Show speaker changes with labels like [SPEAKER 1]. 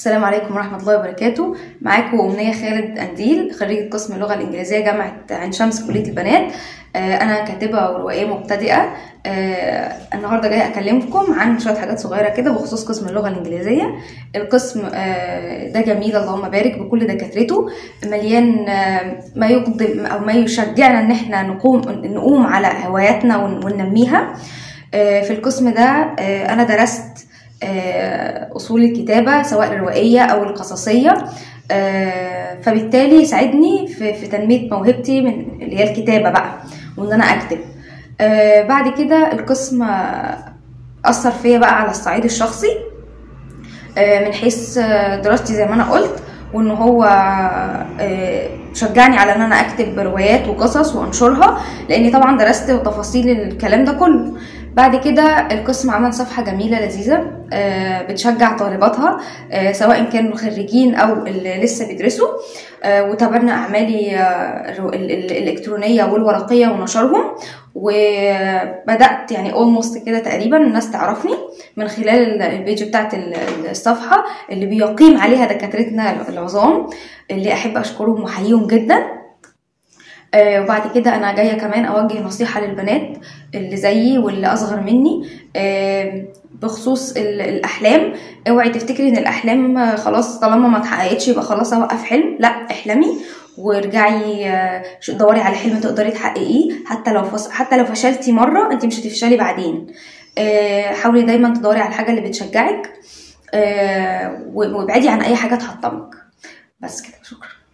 [SPEAKER 1] السلام عليكم ورحمة الله وبركاته معاكم أمنية خالد أنديل خريجة قسم اللغة الإنجليزية جامعة عين شمس كلية البنات آه، أنا كاتبة وروائية مبتدئة آه، النهاردة جاية أكلمكم عن شوية حاجات صغيرة كده بخصوص قسم اللغة الإنجليزية القسم آه، ده جميل اللهم بارك بكل دكاترته مليان آه، ما يقدم أو ما يشجعنا إن إحنا نقوم نقوم على هواياتنا ون- وننميها آه، في القسم ده آه، أنا درست آه، أصول الكتابة سواء الروائية أو القصصية آه، فبالتالي ساعدني في, في تنمية موهبتي من اللي هي الكتابة بقى وإن أنا أكتب آه، بعد كده القسم آه، أثر فيا بقى على الصعيد الشخصي آه، من حيث آه، دراستي زي ما أنا قلت وإن هو آه، شجعني على إن أنا أكتب روايات وقصص وأنشرها لأني طبعا درست تفاصيل الكلام ده كله بعد كده القسم عمل صفحة جميلة لذيذة آه، بتشجع طالباتها آه، سواء كانوا خريجين أو اللي لسه بيدرسوا آه، وتابعنا أعمالي آه، الرو- ال- ال- الإلكترونية والورقية ونشرهم وبدأت يعني اولموست كده تقريبا الناس تعرفني من خلال ال- البيج بتاعت ال- الصفحة اللي بيقيم عليها دكاترتنا العظام اللي أحب أشكرهم وأحييهم جدا آه، وبعد كده انا جايه كمان اوجه نصيحه للبنات اللي زيي واللي اصغر مني آه، بخصوص ال- الاحلام اوعي تفتكري ان الاحلام آه، خلاص طالما ما اتحققتش يبقى خلاص اوقف حلم لا احلمي وارجعي آه، ش- دوري على حلم تقدري تحققيه حتى لو فص... حتى لو فشلتي مره انت مش هتفشلي بعدين آه، حاولي دايما تدوري على الحاجه اللي بتشجعك آه، و- وابعدي عن اي حاجه تحطمك بس كده شكرا